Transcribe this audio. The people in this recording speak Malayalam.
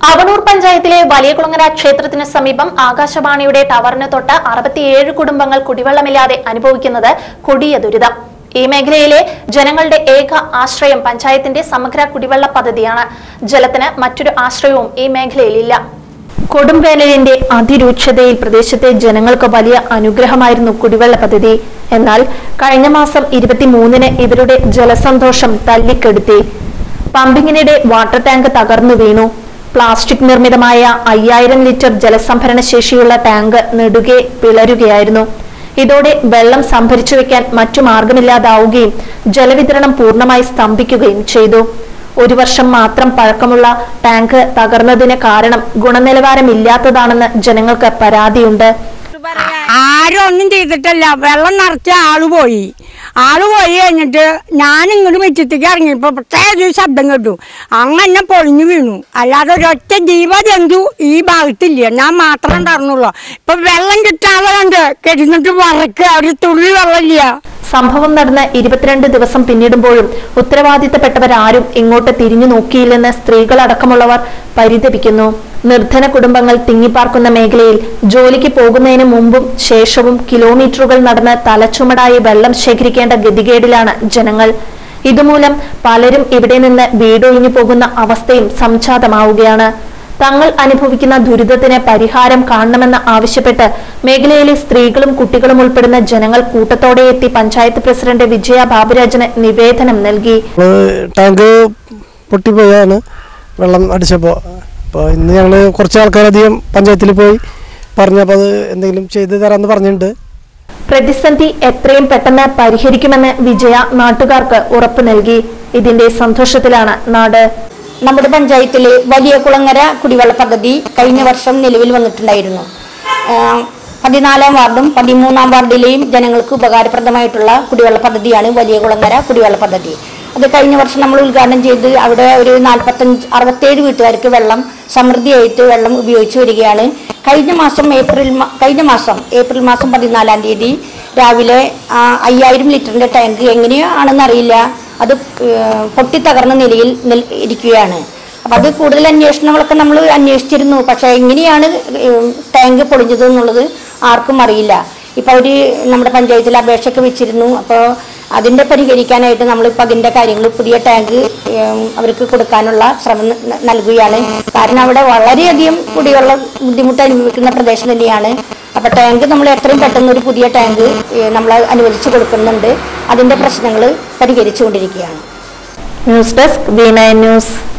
അവണൂർ പഞ്ചായത്തിലെ വലിയകുളങ്ങര ക്ഷേത്രത്തിന് സമീപം ആകാശവാണിയുടെ ടവറിന് തൊട്ട് അറുപത്തിയേഴ് കുടുംബങ്ങൾ കുടിവെള്ളമില്ലാതെ അനുഭവിക്കുന്നത് കൊടിയ ദുരിതം ഈ മേഖലയിലെ ജനങ്ങളുടെ ഏക ആശ്രയം പഞ്ചായത്തിന്റെ സമഗ്ര കുടിവെള്ള പദ്ധതിയാണ് ജലത്തിന് മറ്റൊരു ആശ്രയവും ഈ മേഖലയിലില്ല കൊടുംവേനലിന്റെ അതിരൂക്ഷതയിൽ പ്രദേശത്തെ ജനങ്ങൾക്ക് വലിയ അനുഗ്രഹമായിരുന്നു കുടിവെള്ള പദ്ധതി എന്നാൽ കഴിഞ്ഞ മാസം ഇരുപത്തിമൂന്നിന് ഇവരുടെ ജലസന്തോഷം തല്ലിക്കെടുത്തി പമ്പിങ്ങിനിടെ വാട്ടർ ടാങ്ക് തകർന്നു വീണു പ്ലാസ്റ്റിക് നിർമ്മിതമായ അയ്യായിരം ലിറ്റർ ജലസംഭരണ ശേഷിയുള്ള ടാങ്ക് നെടുകെ പിളരുകയായിരുന്നു ഇതോടെ വെള്ളം സംഭരിച്ചു വെക്കാൻ മറ്റു മാർഗമില്ലാതാവുകയും ജലവിതരണം പൂർണ്ണമായി സ്തംഭിക്കുകയും ചെയ്തു ഒരു വർഷം മാത്രം പഴക്കമുള്ള ടാങ്ക് തകർന്നതിന് കാരണം ഗുണനിലവാരമില്ലാത്തതാണെന്ന് ജനങ്ങൾക്ക് പരാതിയുണ്ട് ആരും ഒന്നും ചെയ്തിട്ടില്ല വെള്ളം നിറച്ച ആള് പോയി ആള് പോയി കഴിഞ്ഞിട്ട് ഞാൻ ഇങ്ങോട്ട് മുറ്റത്തേക്ക് ഇറങ്ങിയപ്പോ പ്രത്യേക ഒരു ശബ്ദം കേട്ടു അങ്ങനെ പൊളിഞ്ഞു വീണു അല്ലാതെ ഒരൊറ്റ ജീവജന്തു ഈ ഭാഗത്തില്ല ഞാൻ മാത്രം ഉണ്ടായിരുന്നുള്ളൂ ഇപ്പൊ വെള്ളം കിട്ടാതെ കണ്ട് കെടുന്നിട്ട് വറക്കുക ഒരു തുള്ളി വെള്ളമില്ല സംഭവം നടന്ന് ഇരുപത്തിരണ്ട് ദിവസം പിന്നിടുമ്പോഴും ഉത്തരവാദിത്തപ്പെട്ടവരാരും ഇങ്ങോട്ട് തിരിഞ്ഞു നോക്കിയില്ലെന്ന് സ്ത്രീകളടക്കമുള്ളവർ പരിതപിക്കുന്നു നിർധന കുടുംബങ്ങൾ തിങ്ങിപ്പാർക്കുന്ന മേഖലയിൽ ജോലിക്ക് പോകുന്നതിന് മുമ്പും ശേഷവും കിലോമീറ്ററുകൾ നടന്ന് തലച്ചുമടായി വെള്ളം ശേഖരിക്കേണ്ട ഗതികേടിലാണ് ജനങ്ങൾ ഇതുമൂലം പലരും ഇവിടെ നിന്ന് വീടൊഴിഞ്ഞു പോകുന്ന അവസ്ഥയും സംജാതമാവുകയാണ് തങ്ങൾ അനുഭവിക്കുന്ന ദുരിതത്തിന് പരിഹാരം കാണണമെന്ന് ആവശ്യപ്പെട്ട് മേഖലയിലെ സ്ത്രീകളും കുട്ടികളും ഉൾപ്പെടുന്ന ജനങ്ങൾ കൂട്ടത്തോടെ എത്തി പഞ്ചായത്ത് പ്രസിഡന്റ് വിജയ ബാബുരാജന് നിവേദനം നൽകി നമ്മള് ടാങ്ക് പൊട്ടിപ്പോയാണ് വെള്ളം അടിച്ചപ്പോൾ അപ്പോൾ ഇന്ന് ഞങ്ങൾ കുറച്ച് ആൾക്കാരധികം പഞ്ചായത്തിൽ പോയി പറഞ്ഞപ്പോൾ അത് എന്തെങ്കിലും ചെയ്ത് തരാമെന്ന് പറഞ്ഞിട്ടുണ്ട് പ്രതിസന്ധി എത്രയും പെട്ടെന്ന് പരിഹരിക്കുമെന്ന് വിജയ നാട്ടുകാർക്ക് ഉറപ്പു നൽകി ഇതിന്റെ സന്തോഷത്തിലാണ് നാട് നമ്മുടെ പഞ്ചായത്തിൽ വലിയ കുളങ്ങര കുടിവെള്ള പദ്ധതി കഴിഞ്ഞ വർഷം നിലവിൽ വന്നിട്ടുണ്ടായിരുന്നു ആഹ് പതിനാലാം വാർഡും പതിമൂന്നാം വാർഡിലെയും ജനങ്ങൾക്ക് ഉപകാരപ്രദമായിട്ടുള്ള കുടിവെള്ള പദ്ധതിയാണ് വലിയ കുളങ്ങര കുടിവെള്ള പദ്ധതി അത് കഴിഞ്ഞ വർഷം നമ്മൾ ഉദ്ഘാടനം ചെയ്ത് അവിടെ ഒരു നാൽപ്പത്തഞ്ച് അറുപത്തേഴ് വീട്ടുകാർക്ക് വെള്ളം സമൃദ്ധിയായിട്ട് വെള്ളം ഉപയോഗിച്ചു വരികയാണ് കഴിഞ്ഞ മാസം ഏപ്രിൽ മ- കഴിഞ്ഞ മാസം ഏപ്രിൽ മാസം പതിനാലാം തീയതി രാവിലെ ആ, അയ്യായിരം ലിറ്ററിന്റെ ടാങ്ക് എങ്ങനെയാണെന്ന് അറിയില്ല അത് ഏഹ്, പൊട്ടിത്തകർന്ന നിലയിൽ നിൽ- ഇരിക്കുകയാണ് അപ്പം അത് കൂടുതൽ അന്വേഷണങ്ങളൊക്കെ നമ്മൾ അന്വേഷിച്ചിരുന്നു പക്ഷേ എങ്ങനെയാണ് ഏഹ്, ടാങ്ക് പൊളിഞ്ഞത് എന്നുള്ളത് ആർക്കും അറിയില്ല ഇപ്പോൾ അവർ നമ്മുടെ പഞ്ചായത്തിൽ അപേക്ഷയൊക്കെ വെച്ചിരുന്നു അപ്പോൾ അതിൻ്റെ പരിഹരിക്കാനായിട്ട് നമ്മളിപ്പോൾ അതിൻ്റെ കാര്യങ്ങൾ പുതിയ ടാങ്ക് ഏഹ്, അവർക്ക് കൊടുക്കാനുള്ള ശ്രമം ന- നൽകുകയാണ് കാരണം അവിടെ വളരെയധികം കുടിവെള്ള ബുദ്ധിമുട്ട് അനുഭവിക്കുന്ന പ്രദേശം തന്നെയാണ് അപ്പോൾ ടാങ്ക് നമ്മൾ എത്രയും പെട്ടെന്ന് ഒരു പുതിയ ടാങ്ക് ഏഹ്, നമ്മൾ അനുവദിച്ചു കൊടുക്കുന്നുണ്ട് അതിൻ്റെ പ്രശ്നങ്ങൾ പരിഹരിച്ചുകൊണ്ടിരിക്കുകയാണ് news desk V nine news